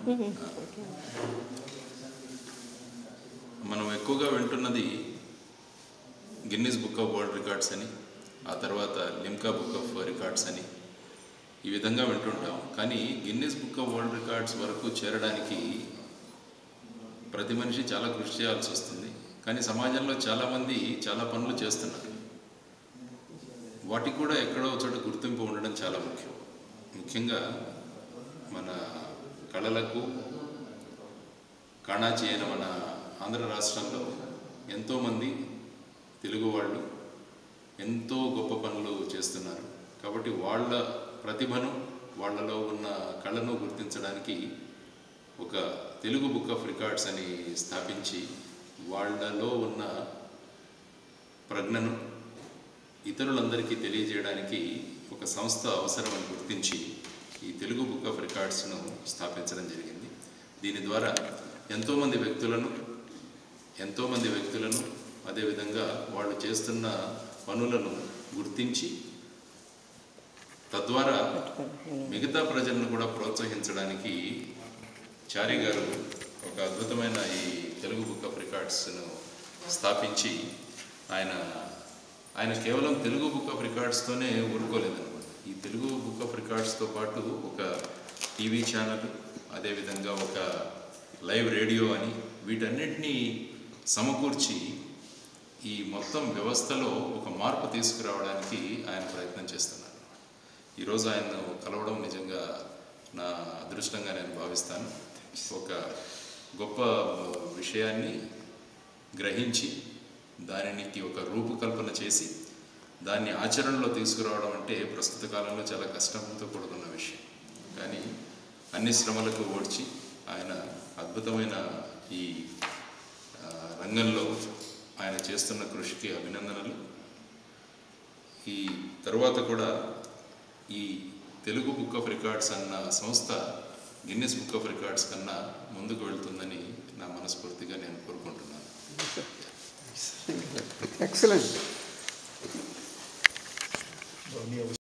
మనం ఎక్కువగా వింటున్నది Guinness book of world records అని ఆ తర్వాత లిమ్కా బుక్ ఆఫ్ రికార్డ్స్ అని ఈ విధంగా వింటుంటాం కానీ Guinness book of world records వరకు చేరడానికి ప్రతి మనిషి చాలా కృషి చేయాల్సి వస్తుంది కానీ సమాజంలో చాలామంది చాలా పనులు చేస్తున్నారు వాటికి కూడా ఎక్కడో ఒక చోట గుర్తింపు ఉండడం చాలా ముఖ్యం ముఖ్యంగా మన కళలకు కాణాచి అయిన మన ఆంధ్ర రాష్ట్రంలో ఎంతోమంది తెలుగు వాళ్ళు ఎంతో గొప్ప పనులు చేస్తున్నారు కాబట్టి వాళ్ళ ప్రతిభను వాళ్ళలో ఉన్న కళను గుర్తించడానికి ఒక తెలుగు బుక్ ఆఫ్ రికార్డ్స్ అని స్థాపించి వాళ్ళలో ఉన్న ప్రజ్ఞను ఇతరులందరికీ తెలియజేయడానికి ఒక సంస్థ అవసరమని గుర్తించి ఈ తెలుగు బుక్ ఆఫ్ రికార్డ్స్ను స్థాపించడం జరిగింది దీని ద్వారా ఎంతోమంది వ్యక్తులను ఎంతోమంది వ్యక్తులను అదేవిధంగా వాళ్ళు చేస్తున్న పనులను గుర్తించి తద్వారా మిగతా ప్రజలను కూడా ప్రోత్సహించడానికి చారి గారు ఒక అద్భుతమైన ఈ తెలుగు బుక్ ఆఫ్ రికార్డ్స్ను స్థాపించి ఆయన ఆయన కేవలం తెలుగు బుక్ ఆఫ్ రికార్డ్స్తోనే ఊరుకోలేదన్నమాట ఈ తెలుగు బుక్ ఆఫ్ రికార్డ్స్తో పాటు ఒక టీవీ ఛానల్ అదేవిధంగా ఒక లైవ్ రేడియో అని వీటన్నిటినీ సమకూర్చి ఈ మొత్తం వ్యవస్థలో ఒక మార్పు తీసుకురావడానికి ఆయన ప్రయత్నం చేస్తున్నారు ఈరోజు ఆయన్ను కలవడం నిజంగా నా అదృష్టంగా నేను భావిస్తాను ఒక గొప్ప విషయాన్ని గ్రహించి దానికి ఒక రూపకల్పన చేసి దాన్ని ఆచరణలో తీసుకురావడం అంటే ప్రస్తుత కాలంలో చాలా కష్టంతో కూడుకున్న విషయం కానీ అన్ని శ్రమలకు ఓడ్చి ఆయన అద్భుతమైన ఈ ఆ, రంగంలో ఆయన చేస్తున్న కృషికి అభినందనలు ఈ తరువాత కూడా ఈ తెలుగు బుక్ ఆఫ్ రికార్డ్స్ అన్న సంస్థ గిన్నెస్ బుక్ ఆఫ్ రికార్డ్స్ కన్నా ముందుకు వెళ్తుందని నా మనస్ఫూర్తిగా నేను కోరుకుంటున్నాను ఎక్సలెంట్